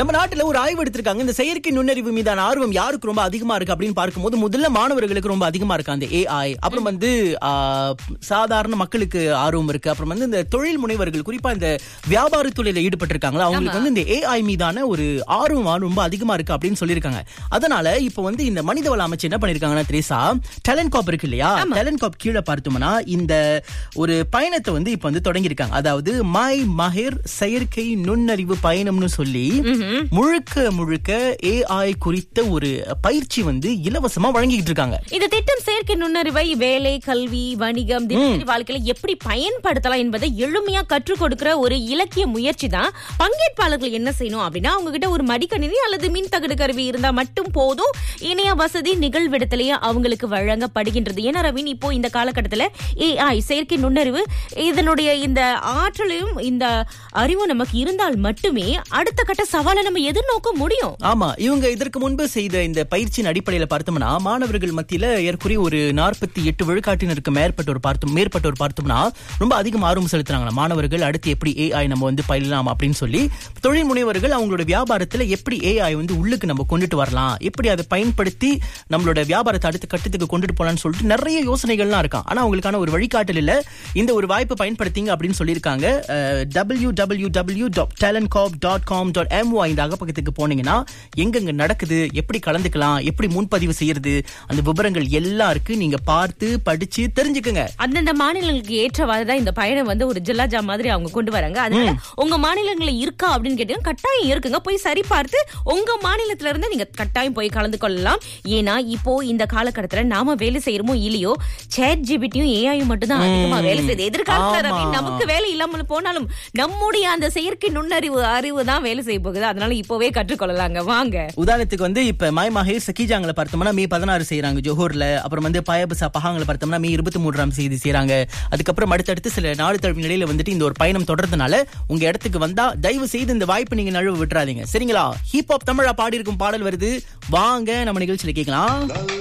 நம்ம நாட்டுல ஒரு ஆய்வு எடுத்திருக்காங்க இந்த செயற்கை நுண்ணறிவு மீதான ஆர்வம் யாருக்கு ரொம்ப அதிகமா இருக்கு அப்படின்னு பார்க்கும்போது முதல்ல மாணவர்களுக்கு ரொம்ப அதிகமா இருக்கு அந்த ஏஐ அப்புறம் வந்து ஆ, சாதாரண மக்களுக்கு ஆர்வம் இருக்கு அப்புறம் வந்து இந்த தொழில் முனைவர்கள் குறிப்பா இந்த வியாபார தொழில ஈடுபட்டிருக்காங்களா அவங்களுக்கு வந்து இந்த ஏஐ மீதான ஒரு ஆர்வம் ரொம்ப அதிகமா இருக்கு அப்படின்னு சொல்லியிருக்காங்க அதனால இப்போ வந்து இந்த மனிதவள அமைச்சு என்ன பண்ணிருக்காங்கன்னா திரேசா டேலண்ட் காப் இருக்கு இல்லையா டேலண்ட் காப் கீழே பார்த்தோம்னா இந்த ஒரு பயணத்தை வந்து இப்போ வந்து தொடங்கியிருக்காங்க அதாவது மை மஹிர் செயற்கை நுண்ணறிவு பயணம்னு சொல்லி முழுக்க முழுக்க ஏஐ குறித்த ஒரு பயிற்சி வந்து இலவசமா வழங்கிட்டு இருக்காங்க இந்த திட்டம் செயற்கை நுண்ணறிவை வேலை கல்வி வணிகம் தினசரி வாழ்க்கையில எப்படி பயன்படுத்தலாம் என்பதை எளிமையா கற்றுக் கொடுக்கிற ஒரு இலக்கிய முயற்சி தான் பங்கேற்பாளர்கள் என்ன செய்யணும் அப்படின்னா அவங்க கிட்ட ஒரு மடிக்கணினி அல்லது மின் தகடு கருவி இருந்தா மட்டும் போதும் இணைய வசதி நிகழ்விடத்திலேயே அவங்களுக்கு வழங்கப்படுகின்றது ஏன்னா ரவீன் இப்போ இந்த காலகட்டத்துல ஏஐ செயற்கை நுண்ணறிவு இதனுடைய இந்த ஆற்றலையும் இந்த அறிவும் நமக்கு இருந்தால் மட்டுமே அடுத்த கட்ட சவாலை நம்ம எதிர்நோக்க முடியும் ஆமா இவங்க இதற்கு முன்பு செய்த இந்த பயிற்சியின் அடிப்படையில பார்த்தோம்னா மாணவர்கள் மத்தியில ஏற்குறைய ஒரு நாற்பத்தி எட்டு விழுக்காட்டினருக்கு மேற்பட்டோர் பார்த்தோம் மேற்பட்டோர் பார்த்தோம்னா ரொம்ப அதிகம் ஆர்வம் செலுத்துறாங்களா மாணவர்கள் அடுத்து எப்படி ஏஐ நம்ம வந்து பயிலலாம் அப்படின்னு சொல்லி தொழில் முனைவர்கள் அவங்களோட வியாபாரத்துல எப்படி ஏஐ வந்து உள்ளுக்கு நம்ம கொண்டுட்டு வரலாம் எப்படி அதை பயன்படுத்தி நம்மளோட வியாபாரத்தை அடுத்த கட்டத்துக்கு கொண்டுட்டு போலாம்னு சொல்லிட்டு நிறைய யோசனைகள்லாம் இருக்கான் ஆனா அவங்களுக்கான ஒரு வழிகாட்டல் இல்ல இந்த ஒரு வாய்ப்பை பயன்படுத்திங்க அப்படின்னு சொல்லியிருக்காங்க W W W dot talent corp dot com dot M Y இந்த அகப்பக்கத்துக்கு போனீங்கன்னா எங்கெங்க நடக்குது எப்படி கலந்துக்கலாம் எப்படி முன்பதிவு செய்யறது அந்த விவரங்கள் எல்லாம் இருக்கு நீங்க பார்த்து படிச்சு தெரிஞ்சுக்குங்க அந்தந்த மாநிலங்களுக்கு ஏற்றவாறு தான் இந்த பயணம் வந்து ஒரு ஜில்லாஜா மாதிரி அவங்க கொண்டு வராங்க அதனால உங்க மாநிலங்கள்ல இருக்கா அப்படின்னு கேட்டீங்கன்னா கட்டாயம் இருக்குங்க போய் சரி பார்த்து உங்க மாநிலத்துல இருந்து நீங்க கட்டாயம் போய் கலந்து கொள்ளலாம் ஏன்னா இப்போ இந்த காலகட்டத்துல நாம வேலை செய்யறோமோ இல்லையோ சேட் ஜிபிட்டியும் ஏஐயும் மட்டும் தான் அதிகமா வேலை செய்யுது எதிர்காலத்துல ஆமா. ரவி, நமக்கு வேலை இல்லாமல் போனாலும் நம்முடைய அந்த செயற்கை நுண்ணறிவு அறிவு தான் வேலை செய்ய போகுது அதனால இப்போவே கற்றுக்கொள்ளலாங்க வாங்க உதாரணத்துக்கு வந்து இப்ப மாய் மகேஷ் சக்கிஜாங்களை பார்த்தோம்னா மே பதினாறு செய்யறாங்க ஜோஹர்ல அப்புறம் வந்து பயபசா பஹாங்களை பார்த்தோம்னா மே இருபத்தி மூன்றாம் செய்தி செய்யறாங்க அதுக்கப்புறம் அடுத்தடுத்து சில நாடு தழுவி நிலையில வந்துட்டு இந்த ஒரு பயணம் தொடர்றதுனால உங்க இடத்துக்கு வந்தா தயவு செய்து இந்த வாய்ப்பு நீங்க நழுவ விட்டுறாதீங்க சரிங்களா ஹிப் ஹாப் தமிழா பாடி இருக்கும் பாடல் வருது வாங்க நம்ம நிகழ்ச்சியில கேட்கலாம்